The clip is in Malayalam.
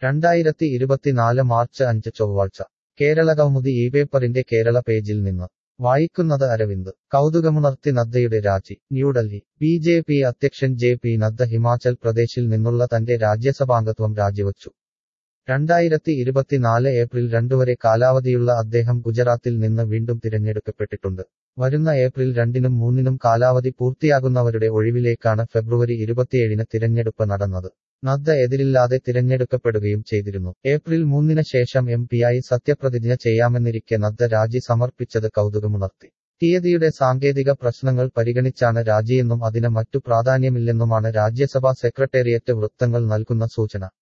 രണ്ടായിരത്തി ഇരുപത്തിനാല് മാർച്ച് അഞ്ച് ചൊവ്വാഴ്ച കേരള കൗമുദി ഈ പേപ്പറിന്റെ കേരള പേജിൽ നിന്ന് വായിക്കുന്നത് അരവിന്ദ് കൗതുകമുണർത്തി നദ്ദയുടെ രാജി ന്യൂഡൽഹി ബി ജെ പി അധ്യക്ഷൻ ജെ പി നദ്ദ ഹിമാചൽ പ്രദേശിൽ നിന്നുള്ള തന്റെ രാജ്യസഭാംഗത്വം രാജിവച്ചു രണ്ടായിരത്തി ഇരുപത്തിനാല് ഏപ്രിൽ രണ്ടുവരെ കാലാവധിയുള്ള അദ്ദേഹം ഗുജറാത്തിൽ നിന്ന് വീണ്ടും തിരഞ്ഞെടുക്കപ്പെട്ടിട്ടുണ്ട് വരുന്ന ഏപ്രിൽ രണ്ടിനും മൂന്നിനും കാലാവധി പൂർത്തിയാകുന്നവരുടെ ഒഴിവിലേക്കാണ് ഫെബ്രുവരി ഇരുപത്തിയേഴിന് തിരഞ്ഞെടുപ്പ് നടന്നത് നദ്ദ എതിരില്ലാതെ തിരഞ്ഞെടുക്കപ്പെടുകയും ചെയ്തിരുന്നു ഏപ്രിൽ മൂന്നിന് ശേഷം എം പിയായി സത്യപ്രതിജ്ഞ ചെയ്യാമെന്നിരിക്കെ നദ്ദ രാജി സമർപ്പിച്ചത് കൗതുകമുണർത്തി തീയതിയുടെ സാങ്കേതിക പ്രശ്നങ്ങൾ പരിഗണിച്ചാണ് രാജിയെന്നും അതിന് മറ്റു പ്രാധാന്യമില്ലെന്നുമാണ് രാജ്യസഭാ സെക്രട്ടേറിയറ്റ് വൃത്തങ്ങൾ നൽകുന്ന സൂചന